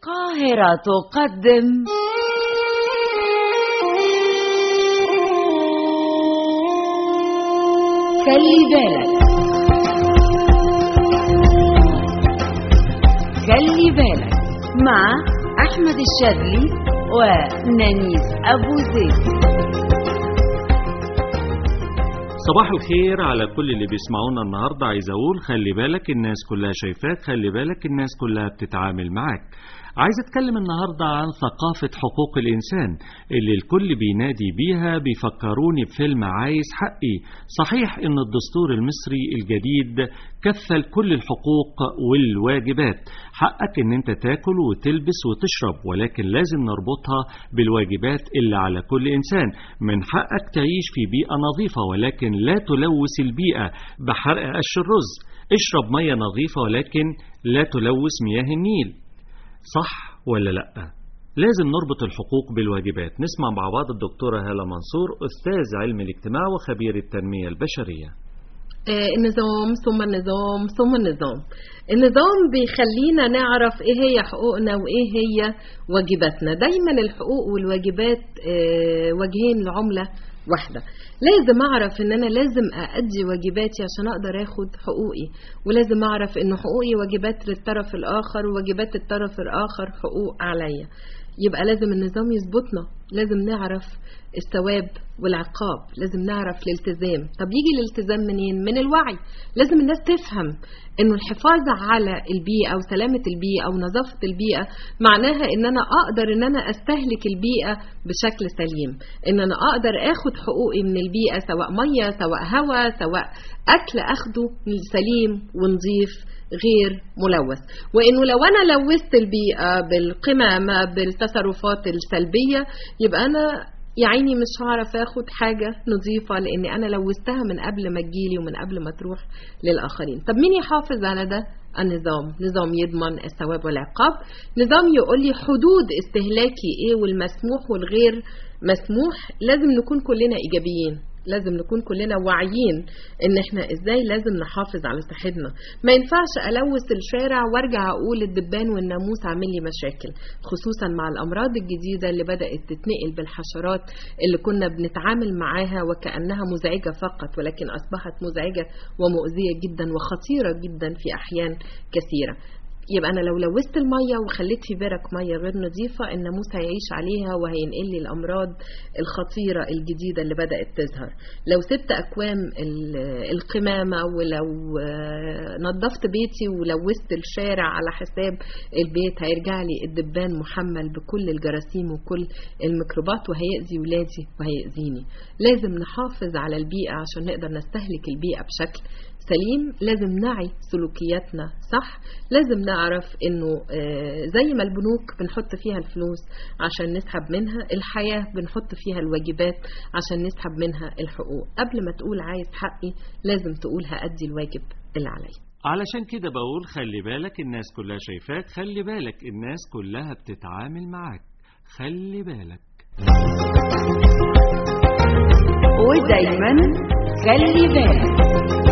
القاهرة تقدم خلي بالك خلي بالك مع أحمد الشاذلي ونانيس أبو زيد صباح الخير على كل اللي بيسمعونا النهاردة عايز أقول خلي بالك الناس كلها شايفاك خلي بالك الناس كلها بتتعامل معاك عايز أتكلم النهاردة عن ثقافة حقوق الإنسان اللي الكل بينادي بيها بيفكروني بفيلم عايز حقي صحيح إن الدستور المصري الجديد كفل كل الحقوق والواجبات حقك إن أنت تاكل وتلبس وتشرب ولكن لازم نربطها بالواجبات اللي على كل إنسان من حقك تعيش في بيئة نظيفة ولكن لا تلوث البيئة بحرق قش الرز اشرب مية نظيفة ولكن لا تلوث مياه النيل صح ولا لأ؟ لازم نربط الحقوق بالواجبات نسمع مع بعض الدكتورة هالة منصور أستاذ علم الاجتماع وخبير التنمية البشرية آه، النظام ثم النظام ثم النظام النظام بيخلينا نعرف ايه هي حقوقنا وايه هي واجباتنا دايما الحقوق والواجبات آه، وجهين لعملة واحدة لازم اعرف ان انا لازم اادي واجباتي عشان اقدر اخد حقوقي ولازم اعرف ان حقوقي واجبات للطرف الاخر وواجبات الطرف الاخر حقوق عليا يبقى لازم النظام يظبطنا لازم نعرف الثواب والعقاب لازم نعرف الالتزام طب يجي الالتزام منين من الوعي لازم الناس تفهم انه الحفاظ على البيئه وسلامه البيئه ونظافه البيئه معناها ان انا اقدر ان انا استهلك البيئه بشكل سليم ان انا اقدر اخد حقوقي من البيئه سواء ميه سواء هواء سواء اكل اخده سليم ونظيف غير ملوث وانه لو انا لوثت البيئه بالقمامه بالتصرفات السلبيه يبقى انا يا عيني مش هعرف اخد حاجة نظيفة لان انا لوثتها من قبل ما تجيلي ومن قبل ما تروح للاخرين طب مين يحافظ على ده النظام نظام يضمن الثواب والعقاب نظام يقول لي حدود استهلاكي ايه والمسموح والغير مسموح لازم نكون كلنا ايجابيين لازم نكون كلنا واعيين ان احنا ازاي لازم نحافظ على صحتنا ما ينفعش الوث الشارع وارجع اقول الدبان والناموس عامل لي مشاكل خصوصا مع الامراض الجديده اللي بدات تتنقل بالحشرات اللي كنا بنتعامل معاها وكانها مزعجه فقط ولكن اصبحت مزعجه ومؤذيه جدا وخطيره جدا في احيان كثيره يبقى انا لو لوثت الميه وخليت في برك ميه غير نظيفه الناموس هيعيش عليها وهينقل لي الامراض الخطيره الجديده اللي بدات تظهر لو سبت اكوام القمامه ولو نظفت بيتي ولوثت الشارع على حساب البيت هيرجع لي الدبان محمل بكل الجراثيم وكل الميكروبات وهيأذي ولادي وهيأذيني لازم نحافظ على البيئه عشان نقدر نستهلك البيئه بشكل سليم لازم نعي سلوكياتنا صح لازم نعرف انه زي ما البنوك بنحط فيها الفلوس عشان نسحب منها الحياة بنحط فيها الواجبات عشان نسحب منها الحقوق قبل ما تقول عايز حقي لازم تقول هأدي الواجب اللي عليا علشان كده بقول خلي بالك الناس كلها شايفاك خلي بالك الناس كلها بتتعامل معاك خلي بالك ودايما خلي بالك